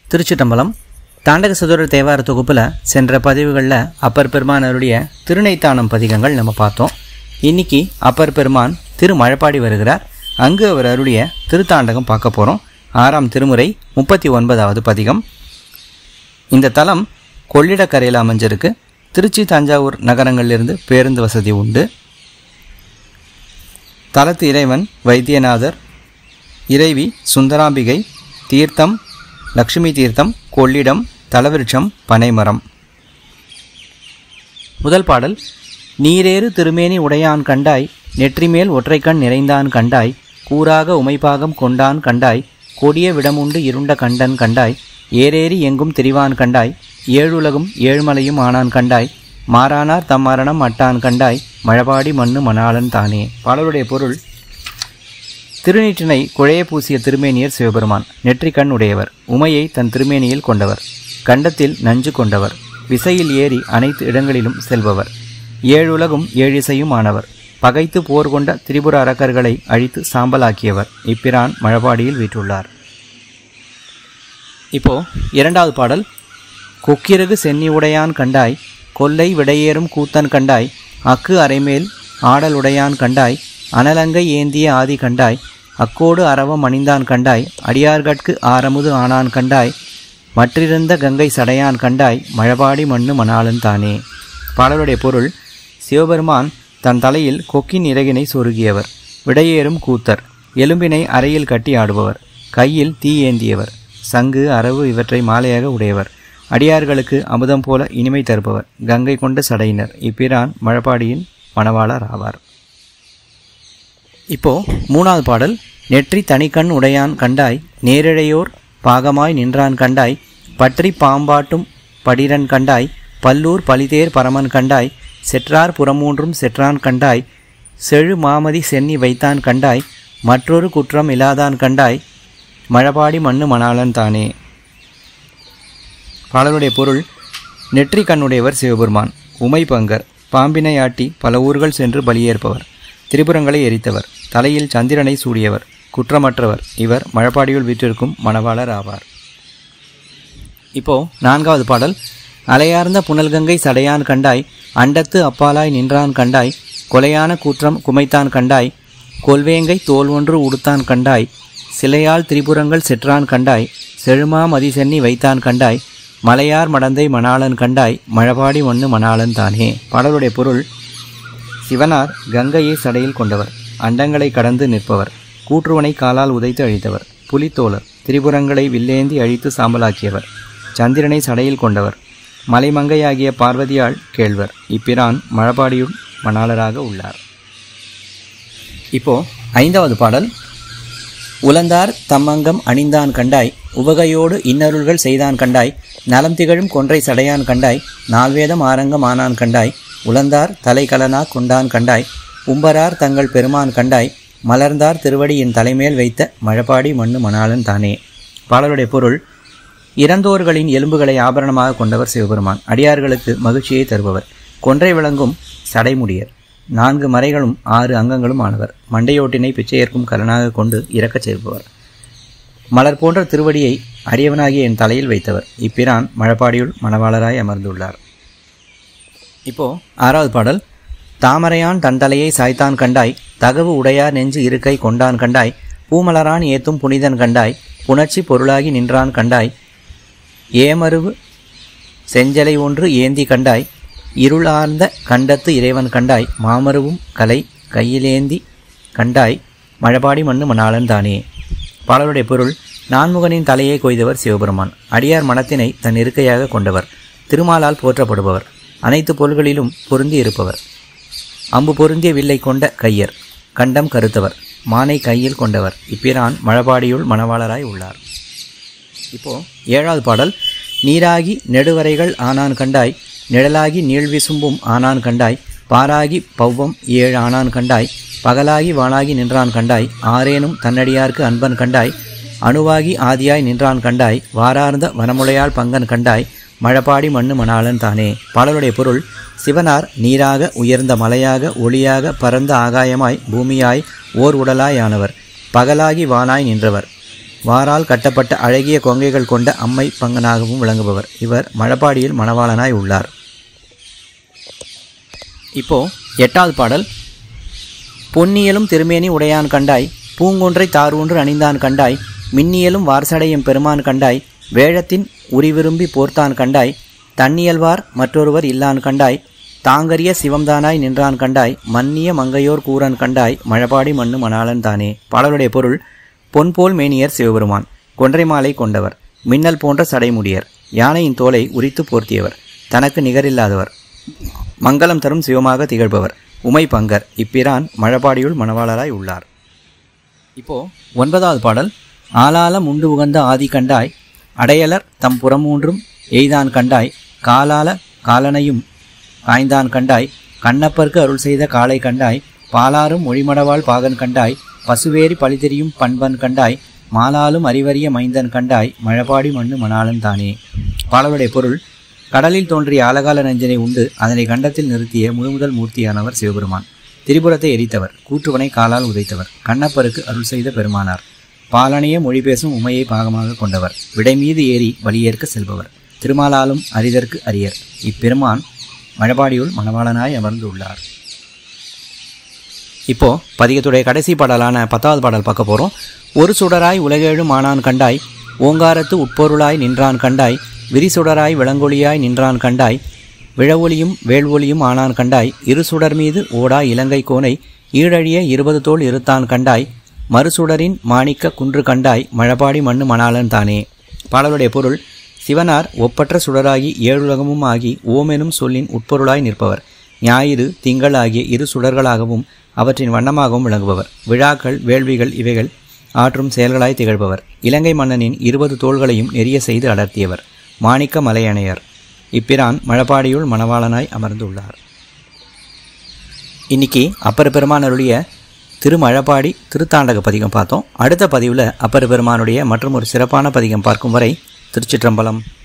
திருச்சிட்டம்பலம் தாண்டக சதுர தேவார தொகுப்பில் சென்ற பதிவுகளில் அப்பர் பெருமானருடைய திருநைத்தானம் பதிகங்கள் நம்ம பார்த்தோம் இன்னைக்கு அப்பர் பெருமான் திரு மழப்பாடி வருகிறார் அங்கு அவர் அருளிய திருத்தாண்டகம் பார்க்க போகிறோம் ஆறாம் திருமுறை முப்பத்தி ஒன்பதாவது பதிகம் இந்த தலம் கொள்ளிடக்கரையில் அமைஞ்சிருக்கு திருச்சி தஞ்சாவூர் நகரங்களிலிருந்து பேருந்து வசதி உண்டு தலத்து இறைவன் வைத்தியநாதர் இறைவி சுந்தராம்பிகை தீர்த்தம் லக்ஷ்மி தீர்த்தம் கொள்ளிடம் தலவிருட்சம் பனைமரம் முதல் பாடல் நீரேறு திருமேனி உடையான் கண்டாய் நெற்றிமேல் ஒற்றைக்கண் நிறைந்தான் கண்டாய் கூறாக உமைப்பாகம் கொண்டான் கண்டாய் கொடிய விடமுண்டு இருண்ட கண்டன் கண்டாய் ஏரேறி எங்கும் திரிவான் கண்டாய் ஏழுலகும் ஏழுமலையும் ஆனான் கண்டாய் மாறானார் தம் மரணம் அட்டான் கண்டாய் மழபாடி மண்ணு மணாளன் தானே பாடலுடைய பொருள் திருநீற்றினை குழைய பூசிய திருமேனியர் சிவபெருமான் நெற்றிக்கண் உடையவர் உமையை தன் திருமேனியில் கொண்டவர் கண்டத்தில் நஞ்சு கொண்டவர் விசையில் ஏறி அனைத்து இடங்களிலும் செல்பவர் ஏழுலகும் ஏழிசையும் ஆனவர் பகைத்து போர் கொண்ட திரிபுர அரக்கர்களை அழித்து சாம்பலாக்கியவர் இப்பிரான் மழபாடியில் வீற்றுள்ளார் இப்போ இரண்டாவது பாடல் கொக்கிரகு சென்னி உடையான் கண்டாய் கொல்லை விடையேறும் கூத்தன் கண்டாய் அக்கு அரைமேல் ஆடல் உடையான் கண்டாய் அனலங்கை ஏந்திய ஆதி கண்டாய் அக்கோடு அரவம் அணிந்தான் கண்டாய் அடியார்கட்கு ஆரமுது ஆனான் கண்டாய் மற்றிருந்த கங்கை சடையான் கண்டாய் மழபாடி மண்ணு மணாளன் தானே பாடலுடைய பொருள் சிவபெருமான் தன் தலையில் கொக்கின் இறகினை சொருகியவர் விடையேறும் கூத்தர் எலும்பினை அறையில் கட்டி ஆடுபவர் கையில் தீ ஏந்தியவர் சங்கு அரவு இவற்றை மாலையாக உடையவர் அடியார்களுக்கு அமுதம் போல இனிமை தருபவர் கங்கை கொண்ட சடையினர் இப்பிரான் மழப்பாடியின் மணவாளர் ஆவார் இப்போ மூணாவது பாடல் நெற்றி தனிக்கண் உடையான் கண்டாய் நேரிழையோர் பாகமாய் நின்றான் கண்டாய் பற்றி பாம்பாட்டும் படிரன் கண்டாய் பல்லூர் பலிதேர் பரமன் கண்டாய் செற்றார் புறமூன்றும் செற்றான் கண்டாய் செழு மாமதி சென்னி வைத்தான் கண்டாய் மற்றொரு குற்றம் இல்லாதான் கண்டாய் மழபாடி மண்ணு மணாளன் தானே பாடலுடைய பொருள் நெற்றி கண்ணுடையவர் சிவபெருமான் உமை பங்கர் பாம்பினை ஆட்டி பல ஊர்கள் சென்று பலியேற்பவர் திரிபுரங்களை எரித்தவர் தலையில் சந்திரனை சூடியவர் குற்றமற்றவர் இவர் மழப்பாடியுள் வீற்றிருக்கும் மணவாளர் ஆவார் இப்போ நான்காவது பாடல் அலையார்ந்த புனல்கங்கை சடையான் கண்டாய் அண்டத்து அப்பாலாய் நின்றான் கண்டாய் கொலையான கூற்றம் குமைத்தான் கண்டாய் கொல்வேங்கை தோல் ஒன்று உடுத்தான் கண்டாய் சிலையால் திரிபுரங்கள் செற்றான் கண்டாய் செழுமா மதிசென்னி வைத்தான் கண்டாய் மலையார் மடந்தை மணாளன் கண்டாய் மழபாடி ஒன்று மணாளன் தானே பாடலுடைய பொருள் சிவனார் கங்கையை சடையில் கொண்டவர் அண்டங்களை கடந்து நிற்பவர் கூற்றுவனை காலால் உதைத்து அழித்தவர் புலித்தோலர் திரிபுரங்களை வில்லேந்தி அழித்து சாம்பலாக்கியவர் சந்திரனை சடையில் கொண்டவர் மலைமங்கையாகிய பார்வதியால் கேள்வர் இப்பிரான் மழபாடியுள் மணாளராக உள்ளார் இப்போ ஐந்தாவது பாடல் உலந்தார் தம்மங்கம் அணிந்தான் கண்டாய் உவகையோடு இன்னருள்கள் செய்தான் கண்டாய் நலம் திகழும் கொன்றை சடையான் கண்டாய் நால்வேதம் ஆரங்கம் ஆனான் கண்டாய் உலந்தார் தலைக்கலனா கொண்டான் கண்டாய் உம்பரார் தங்கள் பெருமான் கண்டாய் மலர்ந்தார் திருவடியின் தலைமேல் வைத்த மழப்பாடி மண்ணு மணாளன் தானே பாடலுடைய பொருள் இறந்தோர்களின் எலும்புகளை ஆபரணமாக கொண்டவர் சிவபெருமான் அடியார்களுக்கு மகிழ்ச்சியை தருபவர் கொன்றை விளங்கும் சடைமுடியர் நான்கு மறைகளும் ஆறு அங்கங்களும் ஆனவர் மண்டையோட்டினை பிச்சையேற்கும் கலனாக கொண்டு இறக்கச் சேர்ப்பவர் மலர் போன்ற திருவடியை அடியவனாகிய என் தலையில் வைத்தவர் இப்பிரான் மழப்பாடியுள் மணவாளராய் அமர்ந்துள்ளார் இப்போ ஆறாவது பாடல் தாமரையான் தன் தலையை சாய்த்தான் கண்டாய் தகவு உடையார் நெஞ்சு இருக்கை கொண்டான் கண்டாய் பூமலரான் ஏத்தும் புனிதன் கண்டாய் புணர்ச்சி பொருளாகி நின்றான் கண்டாய் ஏமருவு செஞ்சலை ஒன்று ஏந்தி கண்டாய் இருளார்ந்த கண்டத்து இறைவன் கண்டாய் மாமருவும் கலை கையிலேந்தி கண்டாய் மழபாடி மண்ணு மணாளன் தானே பாடலுடைய பொருள் நான்முகனின் தலையை கொய்தவர் சிவபெருமான் அடியார் மனத்தினை தன் இருக்கையாக கொண்டவர் திருமாலால் போற்றப்படுபவர் அனைத்து பொருள்களிலும் பொருந்தி இருப்பவர் அம்பு பொருந்திய வில்லை கொண்ட கையர் கண்டம் கருத்தவர் மானை கையில் கொண்டவர் இப்பிரான் மழபாடியுள் மணவாளராய் உள்ளார் இப்போ ஏழாவது பாடல் நீராகி நெடுவரைகள் ஆனான் கண்டாய் நிழலாகி நீள் விசும்பும் ஆனான் கண்டாய் பாராகி பௌவம் ஏழு ஆனான் கண்டாய் பகலாகி வானாகி நின்றான் கண்டாய் ஆரேனும் தன்னடியார்க்கு அன்பன் கண்டாய் அணுவாகி ஆதியாய் நின்றான் கண்டாய் வாரார்ந்த வனமுலையால் பங்கன் கண்டாய் மழப்பாடி மண்ணு மணாளன் தானே பாடலுடைய பொருள் சிவனார் நீராக உயர்ந்த மலையாக ஒளியாக பரந்த ஆகாயமாய் பூமியாய் ஓர் உடலாய் ஆனவர் பகலாகி வானாய் நின்றவர் வாரால் கட்டப்பட்ட அழகிய கொங்கைகள் கொண்ட அம்மை பங்கனாகவும் விளங்குபவர் இவர் மழப்பாடியில் மணவாளனாய் உள்ளார் இப்போ எட்டாவது பாடல் பொன்னியலும் திருமேனி உடையான் கண்டாய் பூங்கொன்றை தாரூன்று அணிந்தான் கண்டாய் மின்னியலும் வார்சடையும் பெருமான் கண்டாய் வேழத்தின் உரிவிரும்பி போர்த்தான் கண்டாய் தன்னியல்வார் மற்றொருவர் இல்லான் கண்டாய் தாங்கரிய சிவம்தானாய் நின்றான் கண்டாய் மன்னிய மங்கையோர் கூறன் கண்டாய் மழபாடி மண்ணு மணாளன் தானே பாடலுடைய பொருள் பொன்போல் மேனியர் சிவபெருமான் கொன்றை மாலை கொண்டவர் மின்னல் போன்ற சடைமுடியர் யானையின் தோலை உரித்து போர்த்தியவர் தனக்கு நிகரில்லாதவர் மங்களம் தரும் சிவமாக திகழ்பவர் உமை பங்கர் இப்பிரான் மழபாடியுள் மணவாளராய் உள்ளார் இப்போ ஒன்பதாவது பாடல் ஆலால முண்டு உகந்த ஆதி கண்டாய் அடையலர் தம் புறமூன்றும் எய்தான் கண்டாய் காலால காலனையும் காய்ந்தான் கண்டாய் கண்ணப்பர்க்கு அருள் செய்த காளை கண்டாய் பாலாரும் மொழிமடவாள் பாகன் கண்டாய் பசுவேரி பழிதெரியும் பண்பன் கண்டாய் மாலாலும் அறிவறிய மைந்தன் கண்டாய் மழபாடி மண்ணு மணாளன் தானே பாடலுடைய பொருள் கடலில் தோன்றிய ஆலகால நஞ்சனை உண்டு அதனை கண்டத்தில் நிறுத்திய முழுமுதல் மூர்த்தியானவர் சிவபெருமான் திரிபுரத்தை எரித்தவர் கூற்றுவனை காலால் உதைத்தவர் கண்ணப்பருக்கு அருள் செய்த பெருமானார் பாலனைய மொழி பேசும் உமையை பாகமாக கொண்டவர் விடை மீது ஏறி வழியேற்க செல்பவர் திருமாலாலும் அரிதற்கு அரியர் இப்பெருமான் மழபாடியுள் மணவாளனாய் அமர்ந்துள்ளார் இப்போ பதிகத்துடைய கடைசி பாடலான பத்தாவது பாடல் பார்க்க போகிறோம் ஒரு சுடராய் உலகேழும் ஆனான் கண்டாய் ஓங்காரத்து உட்பொருளாய் நின்றான் கண்டாய் விரிசுடராய் விளங்கொழியாய் நின்றான் கண்டாய் விழவொலியும் வேள்வொலியும் ஆனான் கண்டாய் இரு சுடர் மீது ஓடா இலங்கை கோனை ஈழழிய இருபது தோள் இருத்தான் கண்டாய் மறுசுடரின் மாணிக்க குன்று கண்டாய் மழபாடி மண்ணு மணாளன் தானே பாடலுடைய பொருள் சிவனார் ஒப்பற்ற சுடராகி ஏழுலகமும் ஆகி ஓமெனும் சொல்லின் உட்பொருளாய் நிற்பவர் ஞாயிறு திங்கள் ஆகிய இரு சுடர்களாகவும் அவற்றின் வண்ணமாகவும் விளங்குபவர் விழாக்கள் வேள்விகள் இவைகள் ஆற்றும் செயல்களாய் திகழ்பவர் இலங்கை மன்னனின் இருபது தோள்களையும் நெறிய செய்து அடர்த்தியவர் மாணிக்க மலையணையர் இப்பிரான் மழப்பாடியுள் மணவாளனாய் அமர்ந்துள்ளார் இன்னைக்கு அப்பர் பெருமான் அருளிய திருமழப்பாடி திருத்தாண்டக பதிகம் பார்த்தோம் அடுத்த பதிவில் அப்பர் பெருமானுடைய மற்றும் ஒரு சிறப்பான பதிகம் பார்க்கும் வரை திருச்சிற்றம்பலம்